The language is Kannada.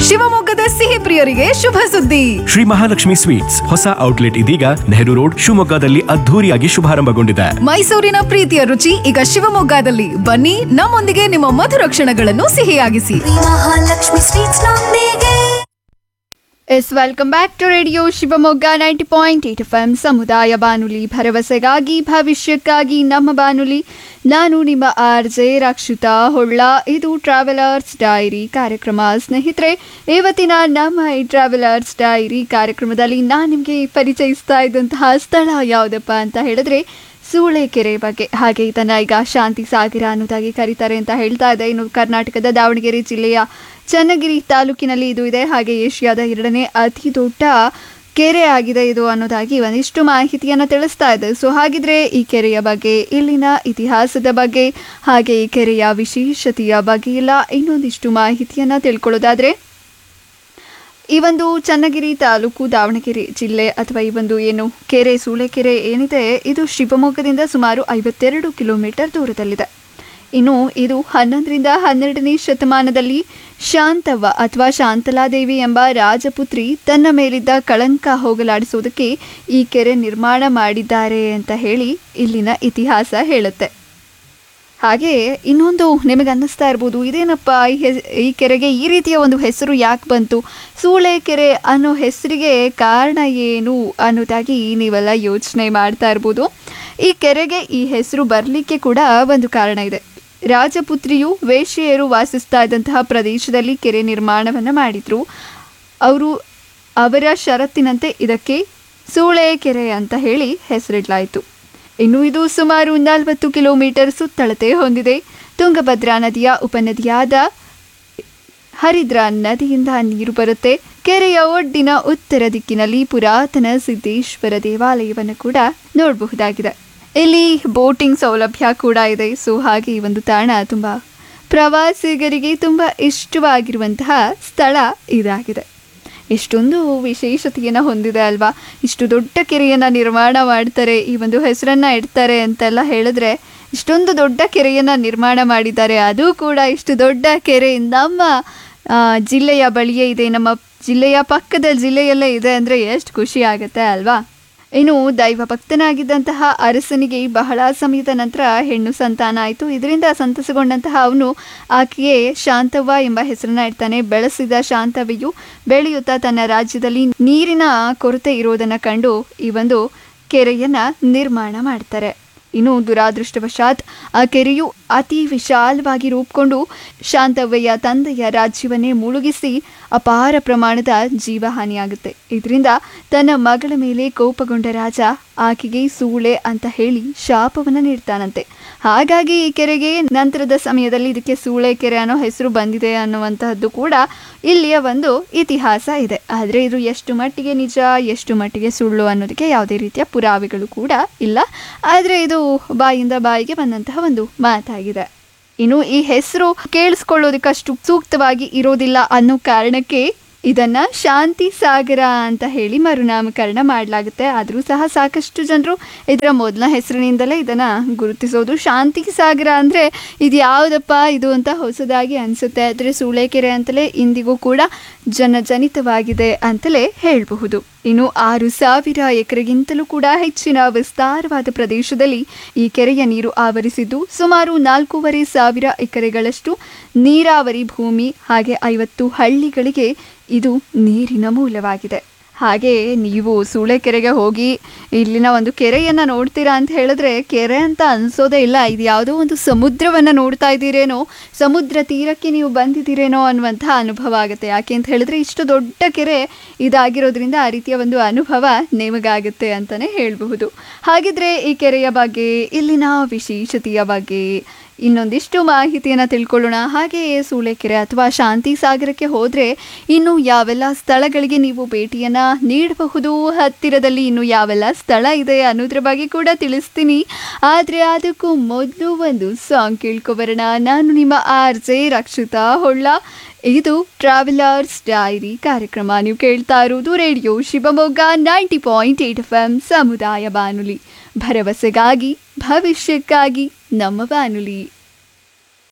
ಶಿವಮೊಗ್ಗದ ಸಿಹಿ ಪ್ರಿಯರಿಗೆ ಶುಭ ಸುದ್ದಿ ಶ್ರೀ ಮಹಾಲಕ್ಷ್ಮಿ ಸ್ವೀಟ್ಸ್ ಹೊಸ ಔಟ್ಲೆಟ್ ಇದೀಗ ನೆಹರು ರೋಡ್ ಶಿವಮೊಗ್ಗದಲ್ಲಿ ಅದ್ಧೂರಿಯಾಗಿ ಶುಭಾರಂಭಗೊಂಡಿದೆ ಮೈಸೂರಿನ ಪ್ರೀತಿಯ ರುಚಿ ಈಗ ಶಿವಮೊಗ್ಗದಲ್ಲಿ ಬನ್ನಿ ನಮ್ಮೊಂದಿಗೆ ನಿಮ್ಮ ಮಧುರ ಕ್ಷಣಗಳನ್ನು ಸಿಹಿಯಾಗಿಸಿ ಮಹಾಲಕ್ಷ್ಮಿ ಸ್ವೀಟ್ಸ್ ನೊಂದಿಗೆ yes welcome back to radio Shivamogga ninety point eight F M ಸಮುದಾಯ ಬಾನುಲಿ ಭರವಸೆಗಾಗಿ ಭವಿಷ್ಯಕ್ಕಾಗಿ ನಮ್ಮ ಬಾನುಲಿ ನಾನು ನಿಮ್ಮ ಆರ್ ಜೆ ರಕ್ಷಿತಾ ಹೊಳ್ಳ ಇದು ಟ್ರಾವೆಲರ್ಸ್ ಡೈರಿ ಕಾರ್ಯಕ್ರಮ ಸ್ನೇಹಿತರೆ ಇವತ್ತಿನ ನಮ್ಮ ಈ ಟ್ರಾವೆಲರ್ಸ್ ಡೈರಿ ಕಾರ್ಯಕ್ರಮದಲ್ಲಿ ನಾನು ನಿಮಗೆ ಪರಿಚಯಿಸ್ತಾ ಇದ್ದಂತಹ ಸ್ಥಳ ಯಾವುದಪ್ಪ ಅಂತ ಹೇಳಿದ್ರೆ ಸೂಳೆಕೆರೆ ಬಗ್ಗೆ ಹಾಗೆ ಇದನ್ನ ಈಗ ಶಾಂತಿ ಸಾಗರ ಅನ್ನೋದಾಗಿ ಕರೀತಾರೆ ಅಂತ ಹೇಳ್ತಾ ಇದೆ ಇನ್ನು ಕರ್ನಾಟಕದ ದಾವಣಗೆರೆ ಜಿಲ್ಲೆಯ ಚನ್ನಗಿರಿ ತಾಲೂಕಿನಲ್ಲಿ ಇದು ಇದೆ ಹಾಗೆ ಏಷ್ಯಾದ ಎರಡನೇ ಅತಿ ದೊಡ್ಡ ಕೆರೆ ಆಗಿದೆ ಇದು ಅನ್ನೋದಾಗಿ ಒಂದಿಷ್ಟು ಮಾಹಿತಿಯನ್ನು ತಿಳಿಸ್ತಾ ಇದೆ ಸೊ ಹಾಗಿದ್ರೆ ಈ ಕೆರೆಯ ಬಗ್ಗೆ ಇಲ್ಲಿನ ಇತಿಹಾಸದ ಬಗ್ಗೆ ಹಾಗೆ ಈ ಕೆರೆಯ ವಿಶೇಷತೆಯ ಬಗ್ಗೆ ಎಲ್ಲ ಇನ್ನೊಂದಿಷ್ಟು ಮಾಹಿತಿಯನ್ನು ತಿಳ್ಕೊಳ್ಳೋದಾದ್ರೆ ಈ ಒಂದು ಚನ್ನಗಿರಿ ತಾಲೂಕು ದಾವಣಗೆರೆ ಜಿಲ್ಲೆ ಅಥವಾ ಈ ಒಂದು ಏನು ಕೆರೆ ಸೂಳೆಕೆರೆ ಏನಿದೆ ಇದು ಶಿವಮೊಗ್ಗದಿಂದ ಸುಮಾರು ಐವತ್ತೆರಡು ಕಿಲೋಮೀಟರ್ ದೂರದಲ್ಲಿದೆ ಇನ್ನು ಇದು ಹನ್ನೊಂದರಿಂದ ಹನ್ನೆರಡನೇ ಶತಮಾನದಲ್ಲಿ ಶಾಂತವ್ವ ಅಥವಾ ಶಾಂತಲಾದೇವಿ ಎಂಬ ರಾಜಪುತ್ರಿ ತನ್ನ ಮೇಲಿದ್ದ ಕಳಂಕ ಹೋಗಲಾಡಿಸೋದಕ್ಕೆ ಈ ಕೆರೆ ನಿರ್ಮಾಣ ಮಾಡಿದ್ದಾರೆ ಅಂತ ಹೇಳಿ ಇಲ್ಲಿನ ಇತಿಹಾಸ ಹೇಳುತ್ತೆ ಹಾಗೆ ಇನ್ನೊಂದು ನಿಮಗೆ ಅನ್ನಿಸ್ತಾ ಇರ್ಬೋದು ಇದೇನಪ್ಪ ಈ ಹೆ- ಈ ಕೆರೆಗೆ ಈ ರೀತಿಯ ಒಂದು ಹೆಸರು ಯಾಕೆ ಬಂತು ಸೂಳೆ ಕೆರೆ ಅನ್ನೋ ಹೆಸರಿಗೆ ಕಾರಣ ಏನು ಅನ್ನೋದಾಗಿ ನೀವೆಲ್ಲ ಯೋಚನೆ ಮಾಡ್ತಾ ಇರ್ಬೋದು ಈ ಕೆರೆಗೆ ಈ ಹೆಸರು ಬರಲಿಕ್ಕೆ ಕೂಡ ಒಂದು ಕಾರಣ ಇದೆ ರಾಜಪುತ್ರಿಯು ವೇಶ್ಯೆಯರು ವಾಸಿಸ್ತಾ ಇದ್ದಂತಹ ಪ್ರದೇಶದಲ್ಲಿ ಕೆರೆ ನಿರ್ಮಾಣವನ್ನು ಮಾಡಿದ್ರು ಅವರು ಅವರ ಷರತ್ತಿನಂತೆ ಇದಕ್ಕೆ ಸೂಳೆ ಕೆರೆ ಅಂತ ಹೇಳಿ ಹೆಸರಿಡಲಾಯಿತು ಇನ್ನು ಇದು ಸುಮಾರು ನಲವತ್ತು ಕಿಲೋಮೀಟರ್ ಸುತ್ತಳತೆ ಹೊಂದಿದೆ ತುಂಗಭದ್ರಾ ನದಿಯ ಉಪನದಿಯಾದ ಹರಿದ್ರಾ ನದಿಯಿಂದ ನೀರು ಬರುತ್ತೆ ಕೆರೆಯ ಒಡ್ಡಿನ ಉತ್ತರ ದಿಕ್ಕಿನಲ್ಲಿ ಪುರಾತನ ಸಿದ್ದೇಶ್ವರ ದೇವಾಲಯವನ್ನು ಕೂಡ ನೋಡಬಹುದಾಗಿದೆ ಇಲ್ಲಿ ಬೋಟಿಂಗ್ ಸೌಲಭ್ಯ ಕೂಡ ಇದೆ ಸೊ ಹಾಗೆ ಈ ಒಂದು ತಾಣ ತುಂಬ ಪ್ರವಾಸಿಗರಿಗೆ ತುಂಬ ಇಷ್ಟವಾಗಿರುವಂತಹ ಸ್ಥಳ ಇದಾಗಿದೆ ಎಷ್ಟೊಂದು ವಿಶೇಷತೆಯನ್ನು ಹೊಂದಿದೆ ಅಲ್ವಾ ಇಷ್ಟು ದೊಡ್ಡ ಕೆರೆಯನ್ನು ನಿರ್ಮಾಣ ಮಾಡ್ತಾರೆ ಈ ಒಂದು ಹೆಸರನ್ನು ಇಡ್ತಾರೆ ಅಂತೆಲ್ಲ ಹೇಳಿದ್ರೆ ಇಷ್ಟೊಂದು ದೊಡ್ಡ ಕೆರೆಯನ್ನು ನಿರ್ಮಾಣ ಮಾಡಿದ್ದಾರೆ ಅದು ಕೂಡ ಇಷ್ಟು ದೊಡ್ಡ ಕೆರೆ ನಮ್ಮ ಆ, ಜಿಲ್ಲೆಯ ಬಳಿಯೇ ಇದೆ ನಮ್ಮ ಜಿಲ್ಲೆಯ ಪಕ್ಕದ ಜಿಲ್ಲೆಯಲ್ಲೇ ಇದೆ ಅಂದರೆ ಎಷ್ಟು ಖುಷಿ ಆಗುತ್ತೆ ಅಲ್ವಾ ಇನ್ನು ದೈವ ಭಕ್ತನಾಗಿದ್ದಂತಹ ಅರಸನಿಗೆ ಬಹಳ ಸಮಯದ ನಂತರ ಹೆಣ್ಣು ಸಂತಾನ ಆಯಿತು ಇದರಿಂದ ಸಂತಸಗೊಂಡಂತಹ ಅವನು ಆಕೆಯೇ ಶಾಂತವ್ವ ಎಂಬ ಹೆಸರನ್ನ ಇಡ್ತಾನೆ ಬೆಳೆಸಿದ ಶಾಂತವ್ವೆಯು ಬೆಳೆಯುತ್ತಾ ತನ್ನ ರಾಜ್ಯದಲ್ಲಿ ನೀರಿನ ಕೊರತೆ ಇರೋದನ್ನು ಕಂಡು ಈ ಒಂದು ಕೆರೆಯನ್ನ ನಿರ್ಮಾಣ ಮಾಡ್ತಾರೆ ಇನ್ನು ದುರಾದೃಷ್ಟವಶಾತ್ ಆ ಕೆರೆಯು ಅತಿ ವಿಶಾಲವಾಗಿ ರೂಪುಕೊಂಡು ಶಾಂತವ್ವೆಯ ತಂದೆಯ ರಾಜ್ಯವನ್ನೇ ಮುಳುಗಿಸಿ ಅಪಾರ ಪ್ರಮಾಣದ ಜೀವಹಾನಿಯಾಗುತ್ತೆ ಇದರಿಂದ ತನ್ನ ಮಗಳ ಮೇಲೆ ಕೋಪಗೊಂಡ ರಾಜ ಆಕೆಗೆ ಸೂಳೆ ಅಂತ ಹೇಳಿ ಶಾಪವನ್ನು ನೀಡ್ತಾನಂತೆ ಹಾಗಾಗಿ ಈ ಕೆರೆಗೆ ನಂತರದ ಸಮಯದಲ್ಲಿ ಇದಕ್ಕೆ ಸೂಳೆ ಕೆರೆ ಅನ್ನೋ ಹೆಸರು ಬಂದಿದೆ ಅನ್ನುವಂತಹದ್ದು ಕೂಡ ಇಲ್ಲಿಯ ಒಂದು ಇತಿಹಾಸ ಇದೆ ಆದರೆ ಇದು ಎಷ್ಟು ಮಟ್ಟಿಗೆ ನಿಜ ಎಷ್ಟು ಮಟ್ಟಿಗೆ ಸುಳ್ಳು ಅನ್ನೋದಕ್ಕೆ ಯಾವುದೇ ರೀತಿಯ ಪುರಾವೆಗಳು ಕೂಡ ಇಲ್ಲ ಆದರೆ ಇದು ಬಾಯಿಂದ ಬಾಯಿಗೆ ಬಂದಂತಹ ಒಂದು ಮಾತಾಗಿದೆ ಇನ್ನು ಈ ಹೆಸರು ಕೇಳಿಸ್ಕೊಳ್ಳೋದಕ್ಕಷ್ಟು ಸೂಕ್ತವಾಗಿ ಇರೋದಿಲ್ಲ ಅನ್ನೋ ಕಾರಣಕ್ಕೆ ಇದನ್ನ ಶಾಂತಿ ಸಾಗರ ಅಂತ ಹೇಳಿ ಮರುನಾಮಕರಣ ಮಾಡಲಾಗುತ್ತೆ ಆದರೂ ಸಹ ಸಾಕಷ್ಟು ಜನರು ಇದರ ಮೊದಲ ಹೆಸರಿನಿಂದಲೇ ಇದನ್ನ ಗುರುತಿಸೋದು ಶಾಂತಿ ಸಾಗರ ಅಂದರೆ ಇದು ಯಾವುದಪ್ಪ ಇದು ಅಂತ ಹೊಸದಾಗಿ ಅನಿಸುತ್ತೆ ಆದರೆ ಸೂಳೆಕೆರೆ ಅಂತಲೇ ಇಂದಿಗೂ ಕೂಡ ಜನಜನಿತವಾಗಿದೆ ಅಂತಲೇ ಹೇಳಬಹುದು ಇನ್ನು ಆರು ಸಾವಿರ ಎಕರೆಗಿಂತಲೂ ಕೂಡ ಹೆಚ್ಚಿನ ವಿಸ್ತಾರವಾದ ಪ್ರದೇಶದಲ್ಲಿ ಈ ಕೆರೆಯ ನೀರು ಆವರಿಸಿದ್ದು ಸುಮಾರು ನಾಲ್ಕೂವರೆ ಸಾವಿರ ಎಕರೆಗಳಷ್ಟು ನೀರಾವರಿ ಭೂಮಿ ಹಾಗೆ ಐವತ್ತು ಹಳ್ಳಿಗಳಿಗೆ ಇದು ನೀರಿನ ಮೂಲವಾಗಿದೆ ಹಾಗೆ ನೀವು ಸೂಳೆಕೆರೆಗೆ ಹೋಗಿ ಇಲ್ಲಿನ ಒಂದು ಕೆರೆಯನ್ನು ನೋಡ್ತೀರಾ ಅಂತ ಹೇಳಿದ್ರೆ ಕೆರೆ ಅಂತ ಅನಿಸೋದೇ ಇಲ್ಲ ಇದು ಯಾವುದೋ ಒಂದು ಸಮುದ್ರವನ್ನು ನೋಡ್ತಾ ಇದ್ದೀರೇನೋ ಸಮುದ್ರ ತೀರಕ್ಕೆ ನೀವು ಬಂದಿದ್ದೀರೇನೋ ಅನ್ನುವಂಥ ಅನುಭವ ಆಗುತ್ತೆ ಯಾಕೆ ಅಂತ ಹೇಳಿದ್ರೆ ಇಷ್ಟು ದೊಡ್ಡ ಕೆರೆ ಇದಾಗಿರೋದ್ರಿಂದ ಆ ರೀತಿಯ ಒಂದು ಅನುಭವ ನಿಮಗಾಗುತ್ತೆ ಅಂತಲೇ ಹೇಳಬಹುದು ಹಾಗಿದ್ರೆ ಈ ಕೆರೆಯ ಬಗ್ಗೆ ಇಲ್ಲಿನ ವಿಶೇಷತೆಯ ಬಗ್ಗೆ ಇನ್ನೊಂದಿಷ್ಟು ಮಾಹಿತಿಯನ್ನು ತಿಳ್ಕೊಳ್ಳೋಣ ಹಾಗೆಯೇ ಸೂಳೆಕೆರೆ ಅಥವಾ ಶಾಂತಿ ಸಾಗರಕ್ಕೆ ಹೋದರೆ ಇನ್ನು ಯಾವೆಲ್ಲ ಸ್ಥಳಗಳಿಗೆ ನೀವು ಭೇಟಿಯನ್ನು ನೀಡಬಹುದು ಹತ್ತಿರದಲ್ಲಿ ಇನ್ನು ಯಾವೆಲ್ಲ ಸ್ಥಳ ಇದೆ ಅನ್ನೋದ್ರ ಬಗ್ಗೆ ಕೂಡ ತಿಳಿಸ್ತೀನಿ ಆದರೆ ಅದಕ್ಕೂ ಮೊದಲು ಒಂದು ಸಾಂಗ್ ಕೇಳ್ಕೊಬರೋಣ ನಾನು ನಿಮ್ಮ ಆರ್ ಜೆ ರಕ್ಷಿತಾ ಹೊಳ್ಳ ಇದು ಟ್ರಾವೆಲರ್ಸ್ ಡೈರಿ ಕಾರ್ಯಕ್ರಮ ನೀವು ಕೇಳ್ತಾ ಇರೋದು radio Shivamogga ninety point eight F M ಸಮುದಾಯ ಬಾನುಲಿ ಭರವಸೆಗಾಗಿ ಭವಿಷ್ಯಕ್ಕಾಗಿ ನಮ್ಮ ಬಾನುಲಿ